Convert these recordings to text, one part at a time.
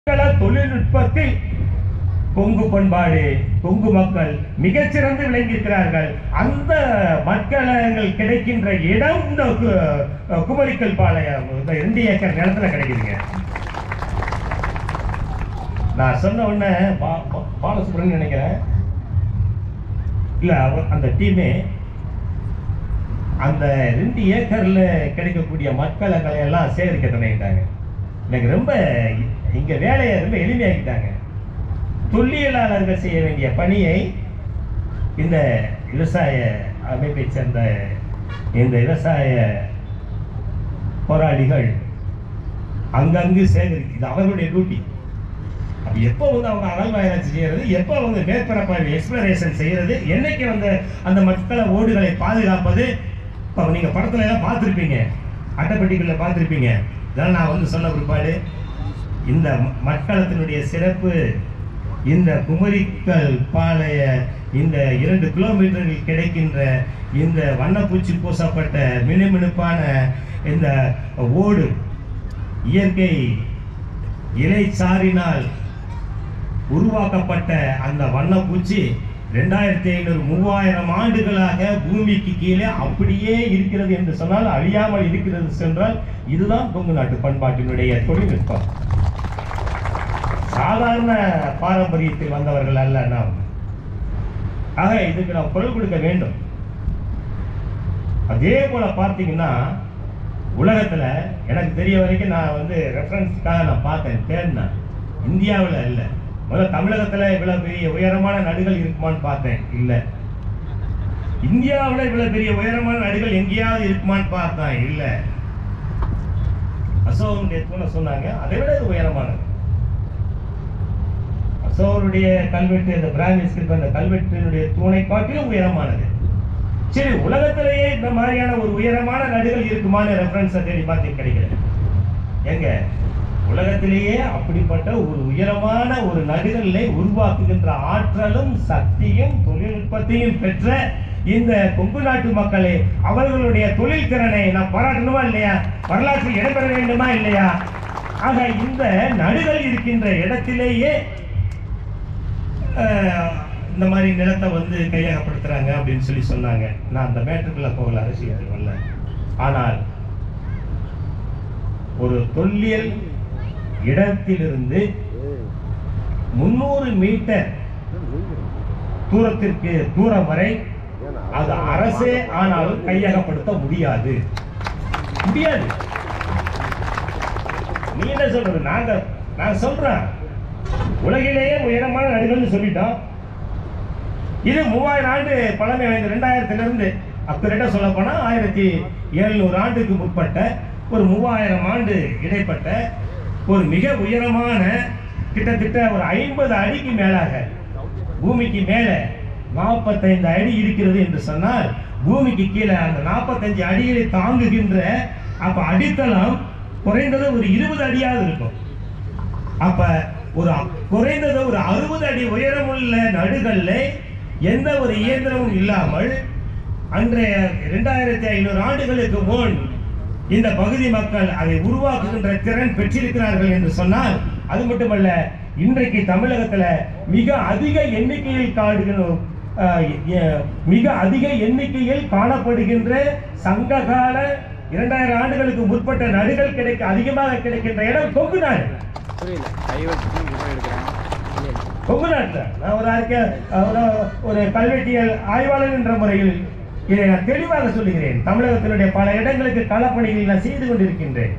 மக்களை தொழில்நுட்பத்தில் கொங்கு பண்பாடு கொங்கு மக்கள் மிகச்சிறந்து விளங்கியிருக்கிறார்கள் அந்த மக்கள் கிடைக்கின்ற இடம் இந்த கு- குமரிக்கல் பாளையம் இந்த ரெண்டு ஏக்கர் நிலத்துல கிடைக்குதுங்க நான் சொன்ன உடனே பா- பா- பாலசுப்ரமணியன் நினைக்கிறேன் இல்ல அவர் அந்த டீமே அந்த ரெண்டு ஏக்கர்ல கிடைக்கக்கூடிய மக்களை எல்லாம் சேகரிக்க தொடங்கிட்டாங்க எனக்கு ரொம்ப இங்க வேலையை ரொம்ப எளிமையாக்கிட்டாங்க தொல்லியலாளர்கள் செய்ய வேண்டிய பணியை இந்த விவசாய அமைப்பை சேர்ந்த இந்த விவசாய போராளிகள் அங்கங்கு சேகரித்து இது அவர்களுடைய டியூட்டி அப்ப எப்போ வந்து அவங்க அகழ்வாராய்ச்சி செய்யறது எப்போ வந்து மேற்பரப்பாய்வு எக்ஸ்பிளரேஷன் செய்யறது என்னைக்கு வந்து அந்த மக்களை ஓடுகளை பாதுகாப்பது இப்போ நீங்க படத்துல எல்லாம் பார்த்துருப்பீங்க அட்டைப்பெட்டிகளில் பார்த்துருப்பீங்க இதெல்லாம் நான் வந்து சொன்ன பிற்பாடு இந்த ம- மட்களத்தினுடைய சிறப்பு இந்த குமரிக்கல் பாளைய இந்த இரண்டு கிலோமீட்டரில் கிடைக்கின்ற இந்த வண்ணப்பூச்சி பூசப்பட்ட மினுமினுப்பான இந்த ஓடு இயற்கை இலைச்சாரினால் உருவாக்கப்பட்ட அந்த வண்ணப்பூச்சி ரெண்டாயிரத்தி ஐநூறு மூவாயிரம் ஆண்டுகளாக பூமிக்கு கீழே அப்படியே இருக்கிறது என்று சொன்னால் அழியாமல் இருக்கிறது சென்றால் இதுதான் கொங்கு நாட்டு பண்பாட்டினுடைய தொழில்நுட்பம் சாதாரண பாரம்பரியத்தில் வந்தவர்கள் அல்ல நாம் ஆக இதுக்கு நாம் குரல் கொடுக்க வேண்டும் அதே போல பார்த்தீங்கன்னா உலகத்துல எனக்கு தெரிய வரைக்கும் நான் வந்து ரெஃபரன்ஸ்க்காக நான் பார்த்தேன் தேடினேன் இந்தியாவில் இல்லை முதல்ல தமிழகத்துல இவ்வளவு பெரிய உயரமான நடுகள் இருக்குமான்னு பார்த்தேன் இல்லை இந்தியாவில் இவ்வளவு பெரிய உயரமான நடுகள் எங்கேயாவது இருக்குமான்னு பார்த்தேன் இல்லை அசோகனுடைய தூணை சொன்னாங்க அதை விட இது உயரமானது அசோகருடைய கல்வெட்டு இந்த பிராமிஸ் இருக்க அந்த கல்வெட்டினுடைய தூணை காட்டிலும் உயரமானது சரி உலகத்திலேயே இந்த மாதிரியான ஒரு உயரமான நடுகள் இருக்குமான்னு ரெஃபரன்ஸ் தேடி பார்த்து கிடைக்கல எங்க உலகத்திலேயே அப்படிப்பட்ட ஒரு உயரமான ஒரு நடுகளை உருவாக்குகின்ற ஆற்றலும் சக்தியும் தொழில்நுட்பத்தையும் பெற்ற இந்த கொங்கு நாட்டு மக்களை அவர்களுடைய தொழில் திறனை நாம் பாராட்டணுமா இல்லையா வரலாற்றில் இடம்பெற வேண்டுமா இல்லையா ஆக இந்த நடுகள் இருக்கின்ற இடத்திலேயே அஹ், இந்த மாதிரி நிலத்தை வந்து கையகப்படுத்துறாங்க அப்படின்னு சொல்லி சொன்னாங்க நான் அந்த மேட்டருக்குள்ள போகல அரசியல் வரல ஆனால் ஒரு தொல்லியல் இடத்திலிருந்து முன்னூறு மீட்டர் தூரத்திற்கு தூரம் வரை அது அரசே ஆனாலும் கையகப்படுத்த முடியாது முடியாது நீ என்ன சொல்றது நாங்க நான் சொல்றேன் உலகிலேயே உயரமான நடுகள்னு சொல்லிட்டோம் இது மூவாயிரம் ஆண்டு பழமை வாய்ந்த ரெண்டாயிரத்துல இருந்து அக்குரேட்டா சொல்ல போனா ஆயிரத்தி எழுநூறு ஆண்டுக்கு முற்பட்ட ஒரு மூவாயிரம் ஆண்டு இடைப்பட்ட ஒரு மிக உயரமான கிட்டத்தட்ட ஒரு ஐம்பது அடிக்கு மேலாக பூமிக்கு மேலே நாற்பத்தைந்து அடி இருக்கிறது என்று சொன்னால் பூமிக்கு கீழே அந்த நாற்பத்தஞ்சு அடிகளை தாங்குகின்ற அப்ப அடித்தளம் குறைந்தது ஒரு இருபது அடியாவது இருக்கும் அப்ப ஒரு குறைந்தது ஒரு அறுபது அடி உயரமுள்ள நடுகல்ல எந்த ஒரு இயந்திரமும் இல்லாமல் அன்றைய இரண்டாயிரத்தி ஐநூறு ஆண்டுகளுக்கு முன் இந்த பகுதி மக்கள் அதை உருவாக்குகின்ற திறன் பெற்றிருக்கிறார்கள் என்று சொன்னால் அது மட்டுமல்ல இன்றைக்கு தமிழகத்துல மிக அதிக எண்ணிக்கையில் காடுகிற அஹ், எ- மிக அதிக எண்ணிக்கையில் காணப்படுகின்ற சங்ககால இரண்டாயிரம் ஆண்டுகளுக்கு முற்பட்ட நடுகள் கிடைக்க அதிகமாக கிடைக்கின்ற இடம் கொங்கு நாடு புரியல கை வச்சு இதை எடுக்கிறேன் கொங்கு நாட்டில் நான் ஒரு அறிக்கை ஒரு ஒரு கல்வெட்டியல் ஆய்வாளர் என்ற முறையில் இதை நான் தெளிவாக சொல்லுகிறேன் தமிழகத்தினுடைய பல இடங்களுக்கு களப்பணிகளை நான் செய்து கொண்டிருக்கின்றேன்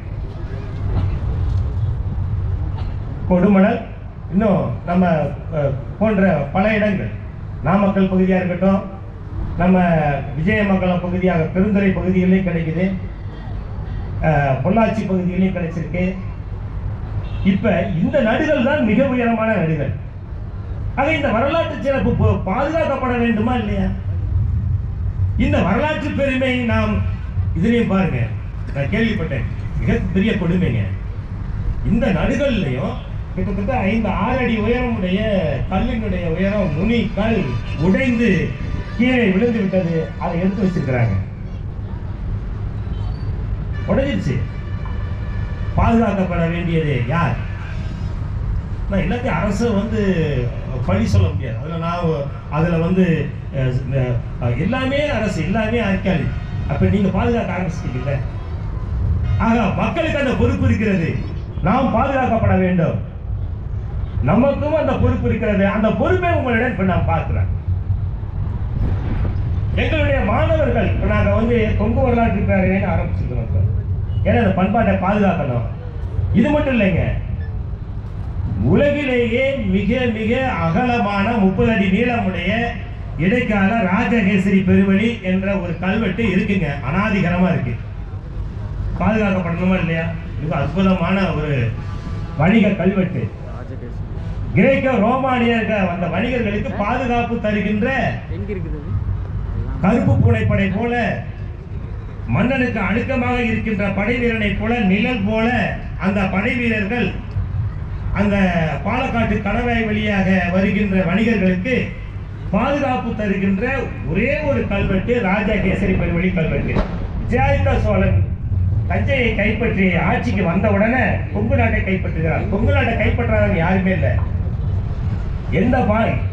கொடுமணல் இன்னும் நம்ம அஹ், போன்ற பல இடங்கள் நாமக்கல் பகுதியாக இருக்கட்டும் நம்ம விஜயமங்கலம் பகுதியாக பெருந்துறை பகுதிகளிலும் கிடைக்குது அஹ், பொள்ளாச்சி பகுதியிலையும் கிடைச்சிருக்கு இப்ப இந்த நடுகள் தான் மிக உயரமான நடுகள் ஆக இந்த வரலாற்று சிறப்பு போ- பாதுகாக்கப்பட வேண்டுமா இல்லையா இந்த வரலாற்று பெருமை நாம் இதுலயும் பாருங்க நான் கேள்விப்பட்டேன் மிகப்பெரிய கொடுமைங்க இந்த நடுகள்லையும் கிட்டத்தட்ட ஐந்து ஆறு அடி உயரமுடைய கல்லினுடைய உயரம் நுனி கல் உடைந்து கீழே விழுந்து விட்டது அதை எடுத்து வச்சிருக்கிறாங்க உடைஞ்சிருச்சு பாதுகாக்கப்பட வேண்டியது யார் நான் எல்லாத்தையும் அரசு வந்து பழி சொல்ல முடியாது அதில் நான் அதில் வந்து அஹ், இந்த, அஹ், எல்லாமே அரசு எல்லாமே ஆர்கியாலஜி அப்போ நீங்கள் பாதுகாக்க ஆரம்பிச்சிட்டீங்கல்ல ஆக மக்களுக்கு அந்த பொறுப்பு இருக்கிறது நாம் பாதுகாக்கப்பட வேண்டும் நமக்கும் அந்த பொறுப்பு இருக்கிறது அந்த பொறுப்பை உங்களிடம் இப்ப நான் பார்க்கிறேன் எங்களுடைய மாணவர்கள் இப்ப நாங்க வந்து கொங்கு வரலாற்று பேரவைன்னு ஆரம்பிச்சிருக்கிறோம் இப்ப. ஏன்னா அந்த பண்பாட்டை பாதுகாக்கணும் இது மட்டும் இல்லைங்க உலகிலேயே மிக மிக அகலமான முப்பது அடி நீளமுடைய இடைக்கால ராஜகேசரி பெருவழி என்ற ஒரு கல்வெட்டு இருக்குங்க அனாதிகரமா இருக்கு பாதுகாக்கப்படணுமா இல்லையா இது அற்புதமான ஒரு வணிக கல்வெட்டு ராஜகேசரி கிரேக்க ரோமானியர்கள் அந்த வணிகர்களுக்கு பாதுகாப்பு தருகின்ற எங்க இருக்குது அது? அதுதான். கருப்பு பூனைப்படை போல மன்னனுக்கு அணுக்கமாக இருக்கின்ற படை வீரனை போல நிழல் போல அந்த படை வீரர்கள் அந்த பாலக்காட்டு கணவாய் வழியாக வருகின்ற வணிகர்களுக்கு பாதுகாப்பு தருகின்ற ஒரே ஒரு கல்வெட்டு ராஜகேசரி பெருவழி கல்வெட்டு ஜெயலலிதா சோழன் தஞ்சையை கைப்பற்றி ஆட்சிக்கு வந்த உடனே கொங்கு நாட்டை கைப்பற்றுகிறார் கொங்கு நாட்டை கைப்பற்றாதவங்க யாருமே இல்லை எந்த பா